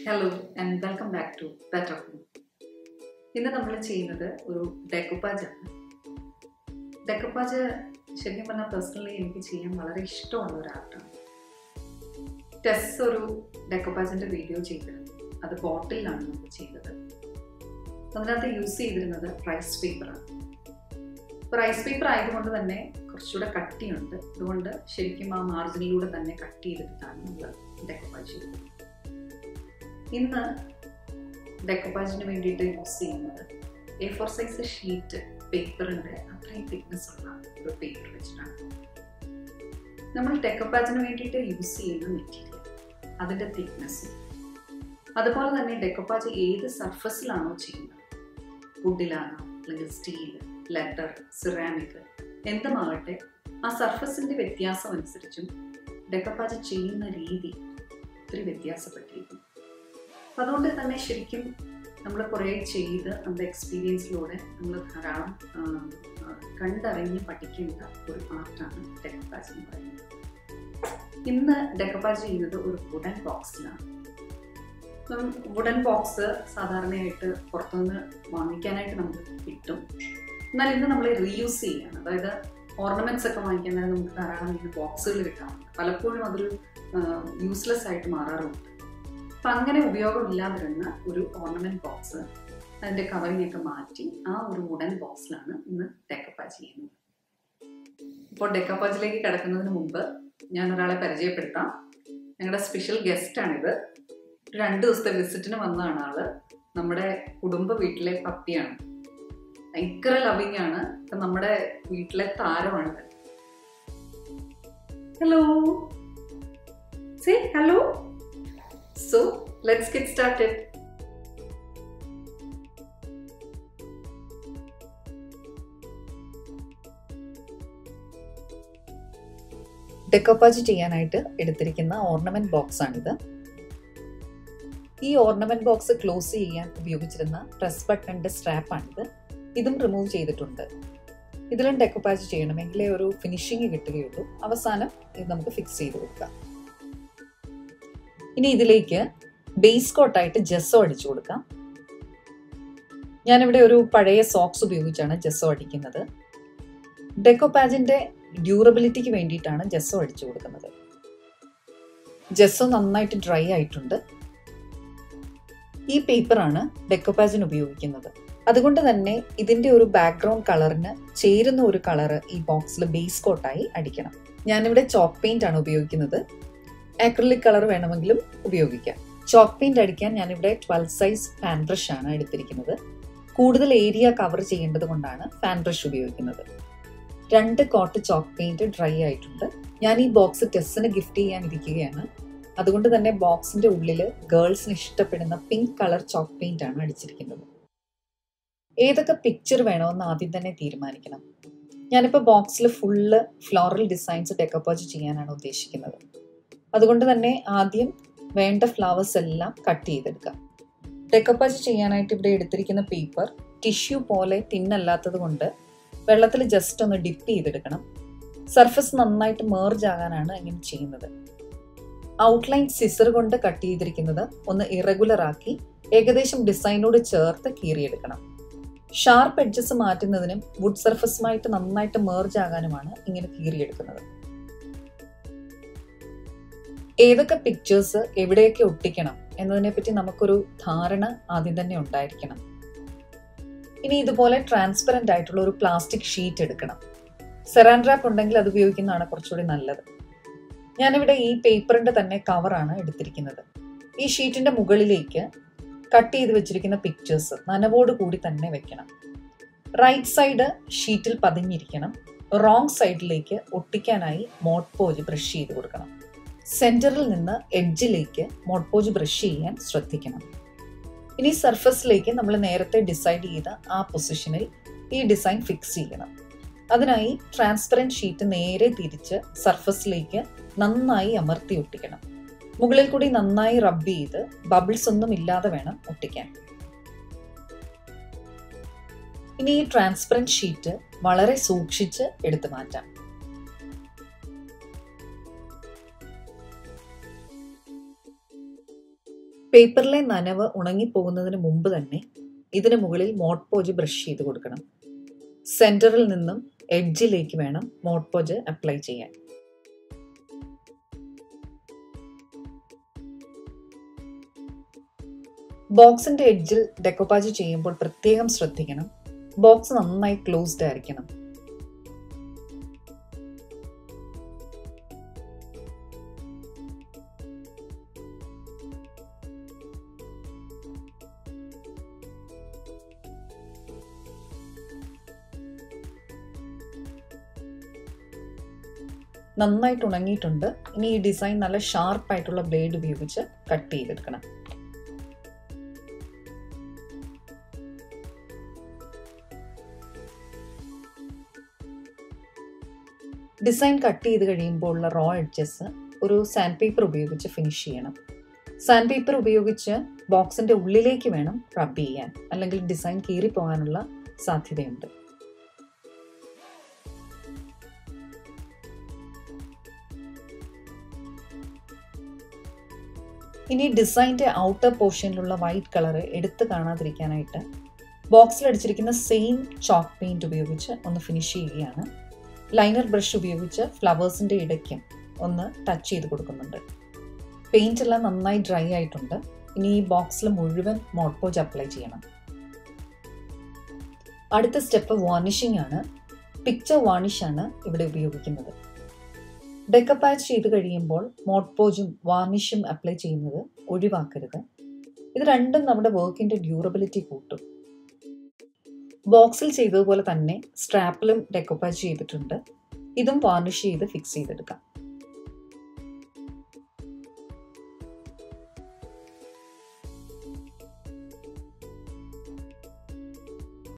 hello and welcome back to Better Home ഇന്ന് നമ്മൾ ചെയ്യുന്നത് ഒരു ഡെക്കുപ്പാജാണ് ഡെക്കുപ്പാജ് ശരിക്കും പറഞ്ഞാൽ പേഴ്സണലി എനിക്ക് ചെയ്യാൻ വളരെ ഇഷ്ടമുള്ള ഒരു ആർട്ടാണ് ടെസ് ഒരു ഡെക്കുപ്പാജിൻ്റെ വീഡിയോ ചെയ്തിരുന്നു അത് ബോട്ടിലാണ് നമ്മൾ ചെയ്തത് അതിനകത്ത് യൂസ് ചെയ്തിരുന്നത് റൈസ് പേപ്പറാണ് ഇപ്പോൾ റൈസ് പേപ്പർ ആയതുകൊണ്ട് തന്നെ കുറച്ചുകൂടെ കട്ടിയുണ്ട് അതുകൊണ്ട് ശരിക്കും ആ മാർജിനിലൂടെ തന്നെ കട്ട് ചെയ്തിട്ടാണ് നമ്മൾ ഡെക്കോപ്പാജ് ചെയ്തത് ഇന്ന് ഡെക്കോപ്പാജിന് വേണ്ടിയിട്ട് യൂസ് ചെയ്യുന്നത് എ ഫോർ സൈസ് ഷീറ്റ് പേപ്പറിൻ്റെ അത്രയും തിക്നെസ് ഉള്ള ഒരു പേപ്പർ വെച്ചിട്ടാണ് നമ്മൾ ഡെക്കോപ്പാജിന് വേണ്ടിയിട്ട് യൂസ് ചെയ്യുന്ന മെറ്റീരിയൽ അതിൻ്റെ തിക്നെസ്സും അതുപോലെ തന്നെ ഡെക്കോപ്പാജ് ഏത് സർഫസിലാണോ ചെയ്യുന്നത് വുഡിലാണോ അല്ലെങ്കിൽ സ്റ്റീൽ ലെറ്റർ സിറാമിക് എന്തുമാകട്ടെ ആ സർഫസിൻ്റെ വ്യത്യാസം അനുസരിച്ചും ഡെക്കപ്പാജ് ചെയ്യുന്ന രീതി ഒത്തിരി വ്യത്യാസപ്പെട്ടിരിക്കും അതുകൊണ്ട് തന്നെ ശരിക്കും നമ്മൾ കുറേ ചെയ്ത് നമ്മുടെ എക്സ്പീരിയൻസിലൂടെ നമ്മൾ ധാരാളം കണ്ടറിഞ്ഞ് പഠിക്കേണ്ട ഒരു ആർട്ടാണ് ഡെക്കപ്പാജ് എന്ന് പറയുന്നത് ഇന്ന് ഡെക്കപ്പാജ് ചെയ്യുന്നത് ഒരു വുഡൻ ബോക്സിലാണ് വുഡൻ ബോക്സ് സാധാരണയായിട്ട് പുറത്തുനിന്ന് വാങ്ങിക്കാനായിട്ട് നമുക്ക് കിട്ടും എന്നാൽ ഇന്ന് നമ്മൾ റീയൂസ് ചെയ്യുകയാണ് അതായത് ഓർണമെന്റ്സ് ഒക്കെ വാങ്ങിക്കാൻ നേരം നമുക്ക് ധാരാളം ഇങ്ങനെ ബോക്സുകൾ കിട്ടാറുണ്ട് പലപ്പോഴും അതൊരു യൂസ്ലെസ് ആയിട്ട് മാറാറുണ്ട് അപ്പം അങ്ങനെ ഉപയോഗമില്ലാതിരുന്ന ഒരു ഓർണമെന്റ് ബോക്സ് അതിൻ്റെ കവറിംഗ് ഒക്കെ മാറ്റി ആ ഒരു വുഡൻ ബോക്സിലാണ് ഇന്ന് ഡെക്കപ്പാജ് ചെയ്യുന്നത് ഇപ്പോൾ ഡെക്കപ്പാജിലേക്ക് കിടക്കുന്നതിന് മുമ്പ് ഞാൻ ഒരാളെ പരിചയപ്പെടുത്താം ഞങ്ങളുടെ സ്പെഷ്യൽ ഗസ്റ്റാണിത് രണ്ട് ദിവസത്തെ വിസിറ്റിന് വന്നതാണ് ആള് നമ്മുടെ കുടുംബ വീട്ടിലെ പപ്പിയാണ് ഭയങ്കര ലവിങ് ആണ് ഇപ്പൊ നമ്മുടെ വീട്ടിലെ താരമാണിത് hello say hello so let's get started decoupage ചെയ്യാനായിട്ട് എടുത്തിരിക്കുന്ന ഓർണമെന്റ് ബോക്സ് ആണിത് ഈ ഓർണമെന്റ് ബോക്സ് ക്ലോസ് ചെയ്യാൻ ഉപയോഗിച്ചിരുന്ന പ്രസ് ബട്ടണിന്റെ സ്ട്രാപ്പ് ആണിത് ഇതും റിമൂവ് ചെയ്തിട്ടുണ്ട് ഇതിലും ഡെക്കോപ്പാജ് ചെയ്യണമെങ്കിലേ ഒരു ഫിനിഷിങ് കിട്ടുകയുള്ളൂ അവസാനം ഇത് നമുക്ക് ഫിക്സ് ചെയ്ത് കൊടുക്കാം ഇനി ഇതിലേക്ക് ബേസ് കോട്ടായിട്ട് ജെസ്സോ അടിച്ചു കൊടുക്കാം ഞാനിവിടെ ഒരു പഴയ സോക്സ് ഉപയോഗിച്ചാണ് ജെസ്സോ അടിക്കുന്നത് ഡെക്കോപാജിന്റെ ഡ്യൂറബിലിറ്റിക്ക് വേണ്ടിയിട്ടാണ് ജെസ്സോ അടിച്ചു കൊടുക്കുന്നത് ജെസ്സോ നന്നായിട്ട് ഡ്രൈ ആയിട്ടുണ്ട് ഈ പേപ്പറാണ് ഡെക്കോപാജിന് ഉപയോഗിക്കുന്നത് അതുകൊണ്ട് തന്നെ ഇതിന്റെ ഒരു ബാക്ക്ഗ്രൗണ്ട് കളറിന് ചേരുന്ന ഒരു കളറ് ഈ ബോക്സിൽ ബേസ് കോട്ടായി അടിക്കണം ഞാനിവിടെ ചോക്ക് പെയിന്റ് ആണ് ഉപയോഗിക്കുന്നത് ആക്രിലിക് കളർ വേണമെങ്കിലും ഉപയോഗിക്കാം ചോക്ക് പെയിന്റ് അടിക്കാൻ ഞാനിവിടെ ട്വൽവ് സൈസ് ഫാൻ ബ്രഷ് ആണ് എടുത്തിരിക്കുന്നത് കൂടുതൽ ഏരിയ കവർ ചെയ്യേണ്ടത് കൊണ്ടാണ് ഫാൻ ബ്രഷ് ഉപയോഗിക്കുന്നത് രണ്ട് കോട്ട് ചോക്ക് പെയിന്റ് ഡ്രൈ ആയിട്ടുണ്ട് ഞാൻ ഈ ബോക്സ് ടെസ്സിന് ഗിഫ്റ്റ് ചെയ്യാൻ ഇരിക്കുകയാണ് അതുകൊണ്ട് തന്നെ ബോക്സിന്റെ ഉള്ളിൽ ഗേൾസിന് ഇഷ്ടപ്പെടുന്ന പിങ്ക് കളർ ചോക്ക് പെയിന്റ് ആണ് അടിച്ചിരിക്കുന്നത് ഏതൊക്കെ പിക്ചർ വേണമെന്ന് ആദ്യം തന്നെ തീരുമാനിക്കണം ഞാനിപ്പോൾ ബോക്സിൽ ഫുള്ള് ഫ്ലോറൽ ഡിസൈൻസ് ഡെക്കോപ്പോജ് ചെയ്യാനാണ് ഉദ്ദേശിക്കുന്നത് അതുകൊണ്ട് തന്നെ ആദ്യം വേണ്ട ഫ്ലവേഴ്സ് എല്ലാം കട്ട് ചെയ്തെടുക്കാം ഡെക്കോപ്പാജ് ചെയ്യാനായിട്ട് ഇവിടെ എടുത്തിരിക്കുന്ന പേപ്പർ ടിഷ്യൂ പോലെ തിന്നല്ലാത്തത് കൊണ്ട് വെള്ളത്തിൽ ജസ്റ്റ് ഒന്ന് ഡിപ്പ് ചെയ്തെടുക്കണം സർഫസ് നന്നായിട്ട് മേർജ് ആകാനാണ് ഇങ്ങനെ ചെയ്യുന്നത് ഔട്ട്ലൈൻ സിസർ കൊണ്ട് കട്ട് ചെയ്തിരിക്കുന്നത് ഒന്ന് ഇറഗുലർ ആക്കി ഏകദേശം ഡിസൈനോട് ചേർത്ത് കീറിയെടുക്കണം ഷാർപ്പ് എഡ്ജസ് മാറ്റുന്നതിനും വുഡ് സർഫസുമായിട്ട് നന്നായിട്ട് മേർജ് ആകാനുമാണ് ഇങ്ങനെ കീറിയെടുക്കുന്നത് ഏതൊക്കെ പിക്ചേഴ്സ് എവിടെയൊക്കെ ഒട്ടിക്കണം എന്നതിനെ പറ്റി നമുക്കൊരു ധാരണ ആദ്യം തന്നെ ഉണ്ടായിരിക്കണം ഇനി ഇതുപോലെ ട്രാൻസ്പെറന്റ് ആയിട്ടുള്ള ഒരു പ്ലാസ്റ്റിക് ഷീറ്റ് എടുക്കണം സെറാൻ റാപ്പ് ഉണ്ടെങ്കിൽ അത് ഉപയോഗിക്കുന്നതാണ് കുറച്ചുകൂടി നല്ലത് ഞാനിവിടെ ഈ പേപ്പറിന്റെ തന്നെ കവറാണ് എടുത്തിരിക്കുന്നത് ഈ ഷീറ്റിന്റെ മുകളിലേക്ക് കട്ട് ചെയ്ത് വെച്ചിരിക്കുന്ന പിക്ചേഴ്സ് നനവോട് കൂടി തന്നെ വെക്കണം റൈറ്റ് സൈഡ് ഷീറ്റിൽ പതിഞ്ഞിരിക്കണം റോങ് സൈഡിലേക്ക് ഒട്ടിക്കാനായി മോട്ട്പോജ് ബ്രഷ് ചെയ്ത് കൊടുക്കണം സെന്ററിൽ നിന്ന് എഡ്ജിലേക്ക് മോട്ട്പോജ് ബ്രഷ് ചെയ്യാൻ ശ്രദ്ധിക്കണം ഇനി സർഫസിലേക്ക് നമ്മൾ നേരത്തെ ഡിസൈഡ് ചെയ്ത ആ പൊസിഷനിൽ ഈ ഡിസൈൻ ഫിക്സ് ചെയ്യണം അതിനായി ട്രാൻസ്പെറൻറ്റ് ഷീറ്റ് നേരെ തിരിച്ച് സർഫസിലേക്ക് നന്നായി അമർത്തി ഒട്ടിക്കണം മുകളിൽ കൂടി നന്നായി റബ്ബ് ചെയ്ത് ബബിൾസ് ഒന്നും ഇല്ലാതെ വേണം ഒട്ടിക്കാൻ ഇനി ഈ ട്രാൻസ്പെറൻറ്റ് ഷീറ്റ് വളരെ സൂക്ഷിച്ച് എടുത്തു മാറ്റാം പേപ്പറിലെ നനവ് ഉണങ്ങിപ്പോകുന്നതിന് മുമ്പ് തന്നെ ഇതിന് മുകളിൽ മോട്ട് പോജ് ബ്രഷ് ചെയ്ത് കൊടുക്കണം സെൻറ്ററിൽ നിന്നും എഡ്ജിലേക്ക് വേണം മോട്ട് പോജ് അപ്ലൈ ചെയ്യാൻ ബോക്സിന്റെ എഡ്ജിൽ ഡെക്കോപ്പാജ് ചെയ്യുമ്പോൾ പ്രത്യേകം ശ്രദ്ധിക്കണം ബോക്സ് നന്നായി ക്ലോസ്ഡ് ആയിരിക്കണം നന്നായിട്ട് ഉണങ്ങിയിട്ടുണ്ട് ഇനി ഈ ഡിസൈൻ നല്ല ഷാർപ്പായിട്ടുള്ള ബ്ലേഡ് ഉപയോഗിച്ച് കട്ട് ചെയ്തെടുക്കണം ഡിസൈൻ കട്ട് ചെയ്ത് കഴിയുമ്പോൾ ഉള്ള റോ എഡ്ജസ് ഒരു സാൻഡ് പേപ്പർ ഉപയോഗിച്ച് ഫിനിഷ് ചെയ്യണം സാൻഡ് പേപ്പർ ഉപയോഗിച്ച് ബോക്സിന്റെ ഉള്ളിലേക്ക് വേണം റബ്ബ് ചെയ്യാൻ അല്ലെങ്കിൽ ഡിസൈൻ കീറിപ്പോകാനുള്ള സാധ്യതയുണ്ട് ഇനി ഡിസൈൻ്റെ ഔട്ടർ പോർഷനിലുള്ള വൈറ്റ് കളർ എടുത്ത് കാണാതിരിക്കാനായിട്ട് ബോക്സിൽ അടിച്ചിരിക്കുന്ന സെയിം ചോക്ക് പെയിന്റ് ഉപയോഗിച്ച് ഒന്ന് ഫിനിഷ് ചെയ്യുകയാണ് ലൈനർ ബ്രഷ് ഉപയോഗിച്ച് ഫ്ലവേഴ്സിൻ്റെ ഇടയ്ക്കും ഒന്ന് ടച്ച് ചെയ്ത് കൊടുക്കുന്നുണ്ട് പെയിന്റ് എല്ലാം നന്നായി ഡ്രൈ ആയിട്ടുണ്ട് ഇനി ഈ ബോക്സിൽ മുഴുവൻ മോട്ട്പോജ് അപ്ലൈ ചെയ്യണം അടുത്ത സ്റ്റെപ്പ് വാർണിഷിംഗ് ആണ് പിക്ചർ വാർണിഷ് ആണ് ഇവിടെ ഉപയോഗിക്കുന്നത് ഡെക്കപ്പാച്ച് ചെയ്ത് കഴിയുമ്പോൾ മോട്ട്പോജും വാർണിഷും അപ്ലൈ ചെയ്യുന്നത് ഒഴിവാക്കരുത് ഇത് രണ്ടും നമ്മുടെ വർക്കിന്റെ ഡ്യൂറബിലിറ്റി കൂട്ടും ബോക്സിൽ ചെയ്തതുപോലെ തന്നെ സ്ട്രാപ്പിലും ഡെക്കോപ്പാച്ച് ചെയ്തിട്ടുണ്ട് ഇതും വാർണിഷ് ചെയ്ത് ഫിക്സ് ചെയ്തെടുക്കാം